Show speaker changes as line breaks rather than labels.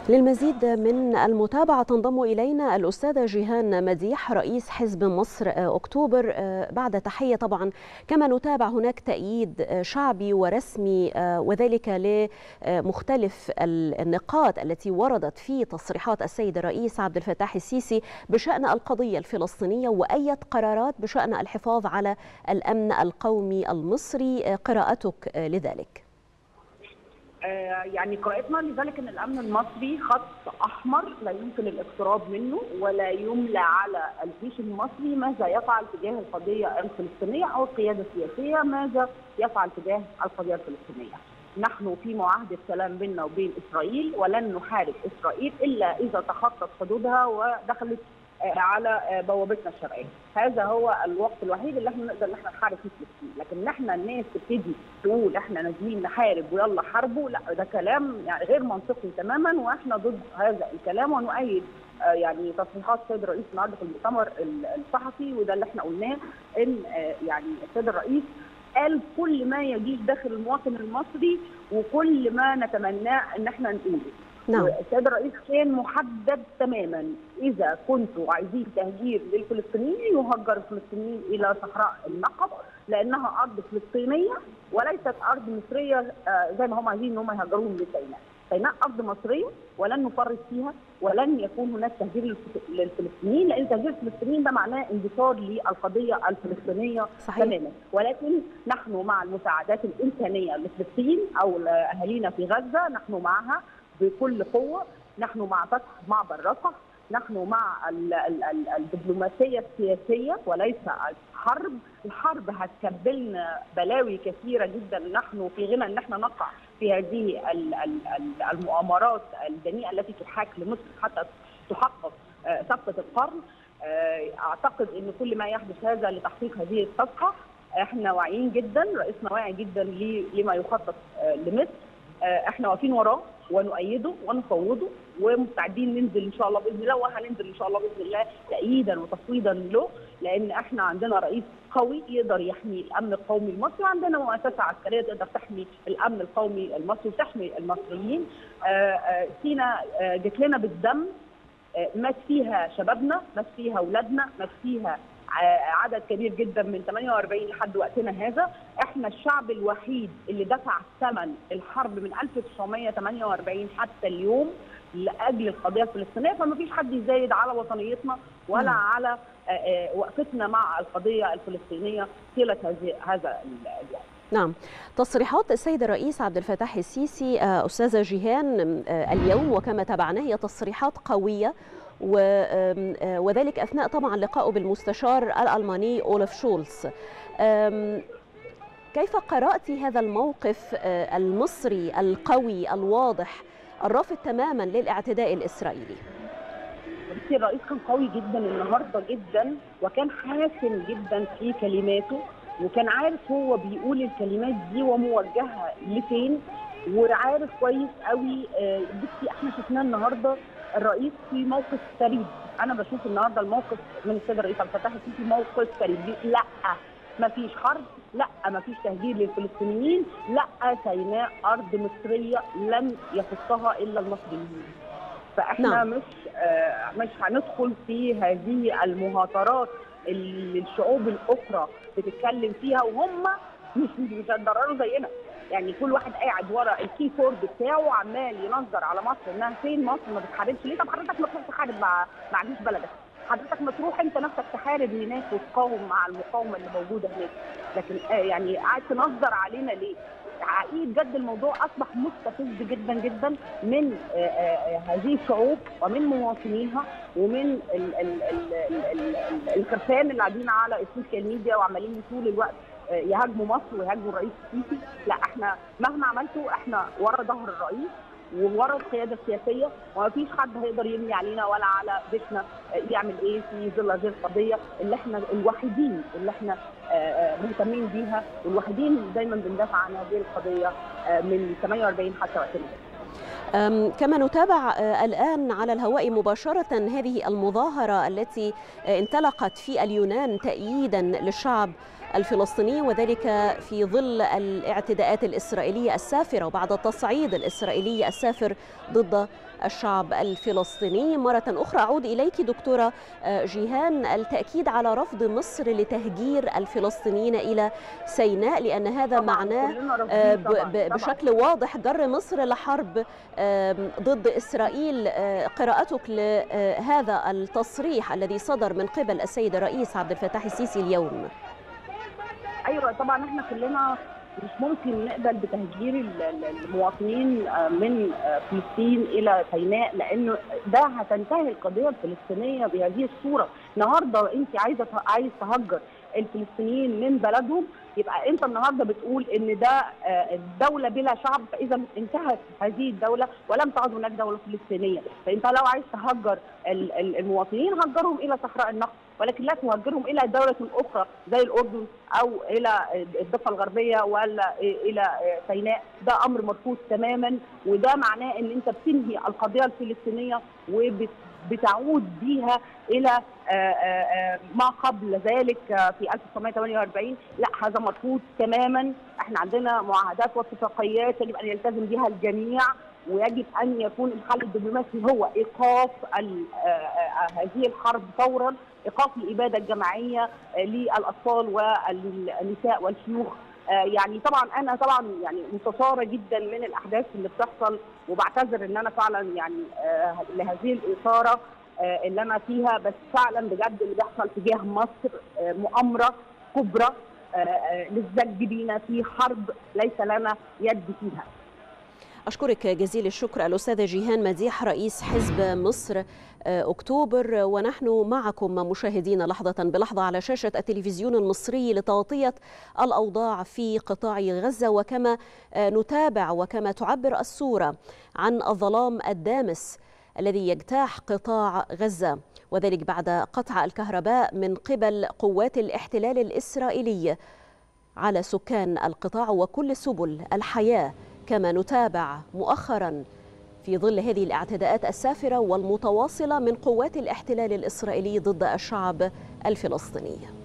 للمزيد من المتابعة تنضم إلينا الأستاذة جيهان مديح رئيس حزب مصر أكتوبر بعد تحية طبعا كما نتابع هناك تأييد شعبي ورسمي وذلك لمختلف النقاط التي وردت في تصريحات السيد الرئيس عبد الفتاح السيسي بشأن القضية الفلسطينية وأية قرارات بشأن الحفاظ على الأمن القومي المصري قراءتك لذلك
يعني قراءتنا لذلك ان الامن المصري خط احمر لا يمكن الاقتراب منه ولا يملى على الجيش المصري ماذا يفعل تجاه القضيه الفلسطينيه او القياده السياسيه ماذا يفعل تجاه القضيه الفلسطينيه. نحن في معاهده سلام بيننا وبين اسرائيل ولن نحارب اسرائيل الا اذا تخطت حدودها ودخلت على بوابتنا الشرعيه، هذا هو الوقت الوحيد اللي احنا نقدر ان احنا نحارب فيه فلسطين، لكن احنا الناس تبتدي تقول احنا نازلين نحارب ويلا حاربوا، لا ده كلام يعني غير منطقي تماما واحنا ضد هذا الكلام ونؤيد يعني تصريحات السيد الرئيس النهارده في المؤتمر الصحفي وده اللي احنا قلناه ان يعني السيد الرئيس قال كل ما يجيش داخل المواطن المصري وكل ما نتمناه ان احنا نقوله. نعم. السيد الرئيس كان محدد تماما اذا كنتوا عايزين تهجير للفلسطينيين يهجر الفلسطينيين الى صحراء النقب لانها ارض فلسطينيه وليست ارض مصريه زي ما هم عايزين ان هم يهجروهم لسيناء. سيناء ارض مصريه ولن نفرط فيها ولن يكون هناك تهجير للفلسطينيين لان تهجير الفلسطينيين ده معناه اندثار للقضيه الفلسطينيه صحيح. تماما ولكن نحن مع المساعدات الانسانيه لفلسطين او لاهالينا في غزه نحن معها بكل قوه نحن مع فتح معبر رفح نحن مع ال ال ال الدبلوماسيه السياسيه وليس الحرب، الحرب هتكبلنا بلاوي كثيره جدا نحن في غنى ان احنا نقع في هذه ال ال المؤامرات الدنيئه التي تحاك لمصر حتى تحقق صفقه القرن. اعتقد ان كل ما يحدث هذا لتحقيق هذه الصفقه احنا واعيين جدا، رئيسنا واعي جدا لما يخطط لمصر. احنا واقفين وراه ونؤيده ونفوضه ومستعدين ننزل ان شاء الله باذن الله وهننزل ان شاء الله باذن الله تأييدا وتصويدا له لان احنا عندنا رئيس قوي يقدر يحمي الامن القومي المصري وعندنا مؤسسه عسكريه تقدر تحمي الامن القومي المصري وتحمي المصريين سينا جت لنا بالدم مات فيها شبابنا مات فيها اولادنا مات فيها عدد كبير جدا من 48 لحد وقتنا هذا احنا الشعب الوحيد اللي دفع ثمن الحرب من 1948 حتى اليوم لاجل القضيه الفلسطينيه فما فيش حد يزايد على وطنيتنا ولا م. على وقفتنا مع القضيه الفلسطينيه طيله هذا الوقت
نعم تصريحات السيد الرئيس عبد الفتاح السيسي استاذه جيهان اليوم وكما تابعناه هي تصريحات قويه وذلك اثناء طبعا لقائه بالمستشار الالماني اولف شولز كيف قرات هذا الموقف المصري القوي الواضح الرافض تماما للاعتداء الاسرائيلي
الرئيس كان قوي جدا النهارده جدا وكان حاسم جدا في كلماته وكان عارف هو بيقول الكلمات دي وموجهه لفين وعارف كويس قوي بصي احنا شفناه النهارده الرئيس في موقف فريد انا بشوف النهارده الموقف من السيد الرئيس عبد الفتاح السيسي موقف فريد لا ما فيش حرب لا ما فيش تهجير للفلسطينيين لا سيناء ارض مصريه لم يخصها الا المصريين فاحنا نعم. مش آه مش هندخل في هذه المهاترات اللي الشعوب الاخرى بتتكلم فيها وهم مش بيتضرروا زينا يعني كل واحد قاعد ورا الكيبورد بتاعه عمال ينظر على مصر انها فين مصر ما بتحاربش ليه طب حضرتك ما تروح تحارب مع مع جيش بلدك حضرتك ما تروح انت نفسك تحارب هناك وتقاوم مع المقاومه اللي موجوده هناك لكن آه يعني قاعد تنظر علينا ليه؟ حقيقي بجد الموضوع اصبح مستفز جدا جدا من آه آه هذه الشعوب ومن مواطنيها ومن الخرفان اللي قاعدين على السوشيال ميديا وعمالين طول الوقت يهاجموا مصر ويهاجموا الرئيس السيسي لا احنا مهما عملتوا احنا ورا ظهر الرئيس وورا القياده السياسيه وما فيش حد هيقدر يمني علينا ولا على بيتنا يعمل ايه في ظل هذه القضيه اللي احنا الوحيدين اللي احنا مهتمين بيها والوحيدين دايما بندافع عن هذه القضيه من 48 حتى وقتنا
كما نتابع الآن على الهواء مباشرة هذه المظاهرة التي انطلقت في اليونان تأييدا للشعب الفلسطيني وذلك في ظل الاعتداءات الإسرائيلية السافرة وبعد التصعيد الإسرائيلي السافر ضد الشعب الفلسطيني مرة أخرى أعود إليك دكتورة جيهان التأكيد على رفض مصر لتهجير الفلسطينيين إلى سيناء لأن هذا معناه بشكل واضح جر مصر لحرب ضد إسرائيل قراءتك لهذا التصريح الذي صدر من قبل السيد الرئيس عبد الفتاح السيسي اليوم
ايوه طبعا احنا كلنا مش ممكن نقبل بتهجير المواطنين من فلسطين الى سيناء لانه ده هتنتهي القضيه الفلسطينيه بهذه الصوره النهارده انت عايزه عايز تهجر الفلسطينيين من بلدهم يبقى انت النهارده بتقول ان ده دوله بلا شعب فاذا انتهت هذه الدوله ولم تعد هناك دوله فلسطينيه فانت لو عايز تهجر المواطنين هجرهم الى صحراء النقب ولكن لا تهجرهم الى دوله اخرى زي الاردن او الى الضفه الغربيه ولا الى سيناء ده امر مرفوض تماما وده معناه ان انت بتنهي القضيه الفلسطينيه وبت بتعود بيها الى ما قبل ذلك في 1948 لا هذا مرفوض تماما احنا عندنا معاهدات واتفاقيات يجب ان يلتزم بها الجميع ويجب ان يكون الحل الدبلوماسي هو ايقاف هذه الحرب فورا ايقاف الاباده الجماعيه للاطفال والنساء والشيوخ يعني طبعا انا طبعا يعني انتصاره جدا من الاحداث اللي بتحصل وبعتذر ان انا فعلا يعني لهذه الاثاره اللي انا فيها بس فعلا بجد اللي بيحصل تجاه مصر مؤامره كبرى للزج بينا في حرب ليس لنا يد فيها
أشكرك جزيل الشكر الأستاذة جيهان مديح رئيس حزب مصر أكتوبر ونحن معكم مشاهدين لحظة بلحظة على شاشة التلفزيون المصري لتغطية الأوضاع في قطاع غزة وكما نتابع وكما تعبر الصورة عن الظلام الدامس الذي يجتاح قطاع غزة وذلك بعد قطع الكهرباء من قبل قوات الاحتلال الإسرائيلي على سكان القطاع وكل سبل الحياة كما نتابع مؤخرا في ظل هذه الاعتداءات السافرة والمتواصلة من قوات الاحتلال الإسرائيلي ضد الشعب الفلسطيني